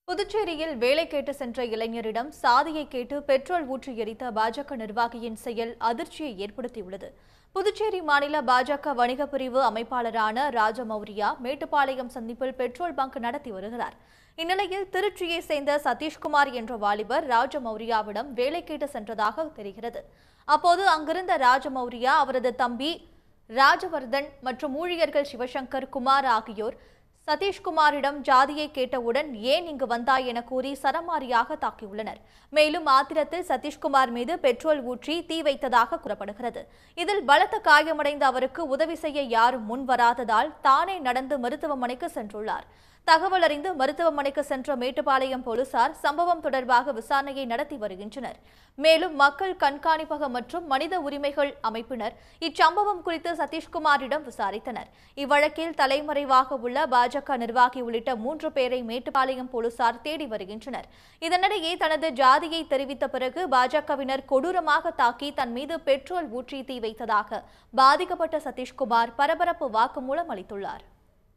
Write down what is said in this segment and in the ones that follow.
புதுச்சேரியில் வேலை கேட்டு சென்ற இளைஞரிடம் சாதியை கேட்டு பெட்ரோல் ஊற்றி எரித்த பாஜக நிர்வாகியின் செயல் அதிர்ச்சியை ஏற்படுத்தியுள்ளது புதுச்சேரி மாநில பாஜக வணிக பிரிவு அமைப்பாளரான ராஜமௌரியா மேட்டுப்பாளையம் சந்திப்பில் பெட்ரோல் பங்க் நடத்தி வருகிறார் இந்நிலையில் திருச்சியை சேர்ந்த சதீஷ்குமார் என்ற வாலிபர் ராஜமௌரியாவிடம் வேலை கேட்டு சென்றதாக தெரிகிறது அப்போது அங்கிருந்த ராஜமௌரியா அவரது தம்பி ராஜவர்தன் மற்றும் ஊழியர்கள் சிவசங்கர் குமார் ஆகியோர் சதீஷ்குமாரிடம் ஜாதியை கேட்டவுடன் ஏன் இங்கு வந்தாய் என கூறி சரமாரியாக தாக்கியுள்ளனர் மேலும் ஆத்திரத்தில் சதீஷ்குமார் மீது பெட்ரோல் ஊற்றி தீ வைத்ததாக கூறப்படுகிறது இதில் பலத்த காயமடைந்த அவருக்கு உதவி செய்ய யாரும் முன் வராததால் தானே நடந்து மருத்துவமனைக்கு சென்றுள்ளார் தகவல் அறிந்து மருத்துவமனைக்கு சென்ற மேட்டுப்பாளையம் போலீசார் சம்பவம் தொடர்பாக விசாரணையை நடத்தி வருகின்றனர் மேலும் மக்கள் கண்காணிப்பகம் மற்றும் மனித உரிமைகள் அமைப்பினர் இச்சம்பவம் குறித்து சதீஷ்குமாரிடம் விசாரித்தனர் இவ்வழக்கில் தலைமறைவாக உள்ள பாஜக நிர்வாகி உள்ளிட்ட மூன்று பேரை மேட்டுப்பாளையம் போலீசார் தேடி வருகின்றனர் இதனிடையே தனது ஜாதியை தெரிவித்த பிறகு பாஜகவினர் கொடூரமாக தாக்கி தன் மீது பெட்ரோல் ஊற்றி தீ வைத்ததாக பாதிக்கப்பட்ட சதீஷ்குமார் பரபரப்பு வாக்குமூலம் அளித்துள்ளார்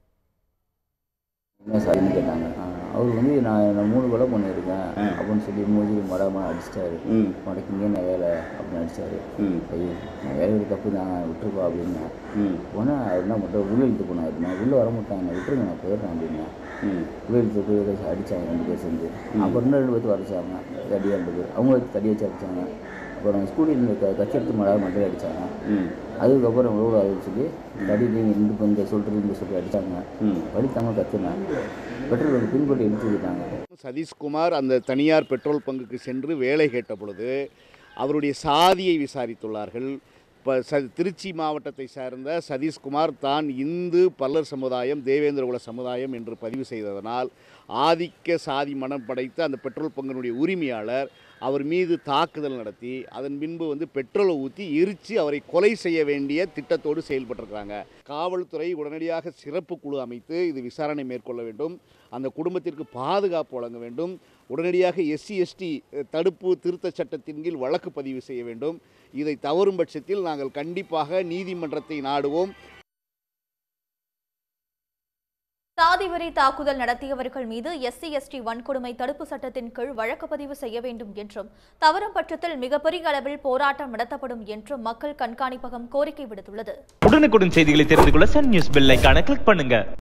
என்ன சார்னு கேட்டாங்க அவர் வந்து நான் நான் மூணு கொலை பண்ணியிருக்கேன் அப்படின்னு சொல்லி மூஞ்சி மடமாக அடிச்சிட்டாரு ம். மடக்கிங்க நான் வேலை அப்படின்னு அடிச்சாரு ம். ஐயோ நான் வேலை தப்பு தான் விட்டுருப்பா அப்படின்னேன் ம் போனால் அவர் என்ன பண்ணுறாரு உள்ள இழுத்து போனார் நான் உள்ளே வர மாட்டாங்க விட்டுருங்க நான் போயிடுறேன் அப்படின்னேன் ம் உள்ள இழுத்து போய் அடித்தாங்க ரெண்டு பேர் சேர்ந்து அப்புறம் இன்னும் ரெண்டு பேர்த்து வரைச்சாங்க தடியாக ரெண்டு பேர் அவங்க வச்சு தடி வச்சு அடித்தாங்க அப்புறம் ஸ்கூலில் இருந்த க கட்சி எடுத்து மழை மட்டும் அடித்தாங்க ம் அதுக்கப்புறம் எவ்வளோ ஆகுதுன்னு சொல்லி தடி நீங்கள் இந்த இந்த சொல்லிட்டு இந்த சொல்லி அடித்தாங்க ம் வலித்தாங்க கத்துனேன் பெட்ரோல் பங்க் பின்பற்றி எடுத்து விட்டாங்க சதீஷ்குமார் அந்த தனியார் பெட்ரோல் பங்குக்கு சென்று வேலை கேட்ட பொழுது அவருடைய சாதியை விசாரித்துள்ளார்கள் இப்போ ச திருச்சி மாவட்டத்தை சார்ந்த சதீஷ்குமார் தான் இந்து பல்லர் சமுதாயம் தேவேந்திரகுல சமுதாயம் என்று பதிவு செய்ததனால் ஆதிக்க சாதி மனம் படைத்த அந்த பெட்ரோல் பங்கினுடைய உரிமையாளர் அவர் மீது தாக்குதல் நடத்தி அதன் பின்பு வந்து பெட்ரோலை ஊற்றி எரித்து அவரை கொலை செய்ய வேண்டிய திட்டத்தோடு செயல்பட்டிருக்கிறாங்க காவல்துறை உடனடியாக சிறப்பு குழு அமைத்து இது விசாரணை மேற்கொள்ள வேண்டும் அந்த குடும்பத்திற்கு பாதுகாப்பு வழங்க வேண்டும் உடனடியாக எஸ்சி எஸ்டி தடுப்பு திருத்தச் சட்டத்தின் கீழ் வழக்கு பதிவு செய்ய வேண்டும் இதை தவறும் பட்சத்தில் நாங்கள் கண்டிப்பாக நீதிமன்றத்தை நாடுவோம் சாதி வரி தாக்குதல் நடத்தியவர்கள் மீது எஸ்சி எஸ்டி வன்கொடுமை தடுப்பு சட்டத்தின் கீழ் வழக்கு பதிவு செய்ய வேண்டும் என்றும் தவறும் பட்சத்தில் மிகப்பெரிய அளவில் போராட்டம் நடத்தப்படும் என்றும் மக்கள் கண்காணிப்பகம் கோரிக்கை விடுத்துள்ளது உடனுக்குடன் செய்திகளை தெரிந்து கொள்ள சன் நியூஸ் பெல் ஐகானை கிளிக் பண்ணுங்க